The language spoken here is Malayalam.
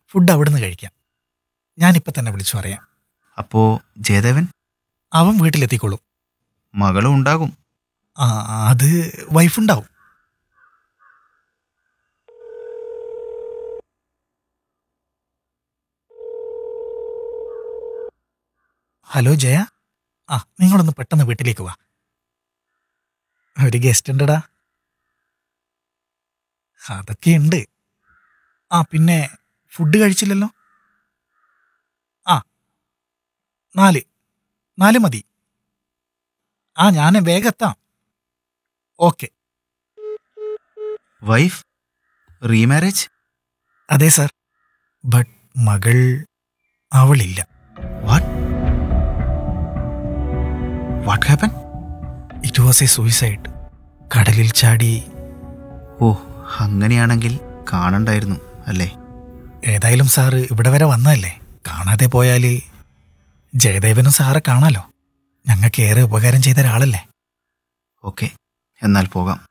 ഫുഡ് അവിടുന്ന് കഴിക്കാം ഞാനിപ്പോൾ തന്നെ വിളിച്ചു പറയാം അപ്പോ ജയദേവൻ അവൻ വീട്ടിലെത്തിക്കോളും മകളും ഉണ്ടാകും ആ അത് വൈഫുണ്ടാവും ഹലോ ജയ ആ നിങ്ങളൊന്ന് പെട്ടെന്ന് വീട്ടിലേക്ക് വാ ഒരു ഗസ്റ്റ് ഉണ്ടടാ അതൊക്കെയുണ്ട് ആ പിന്നെ ഫുഡ് കഴിച്ചില്ലല്ലോ ആ നാല് നാല് മതി ആ ഞാൻ വേഗം എത്താം ഓക്കെ വൈഫ് റീമാരേജ് അതെ സാർ ബട്ട് മകൾ അവളില്ല what what happen it was a suicide കടലിൽ ചാടി ഓ അങ്ങനെയാണെങ്കിൽ കാണണ്ടായിരുന്നു അല്ലേ ഏതായാലും സാറ് ഇവിടെ വരെ വന്നതല്ലേ കാണാതെ പോയാൽ ജയദേവനും സാറെ കാണാലോ ഞങ്ങൾക്ക് ഏറെ ഉപകാരം ചെയ്ത ഒരാളല്ലേ ഓക്കെ എന്നാൽ പോകാം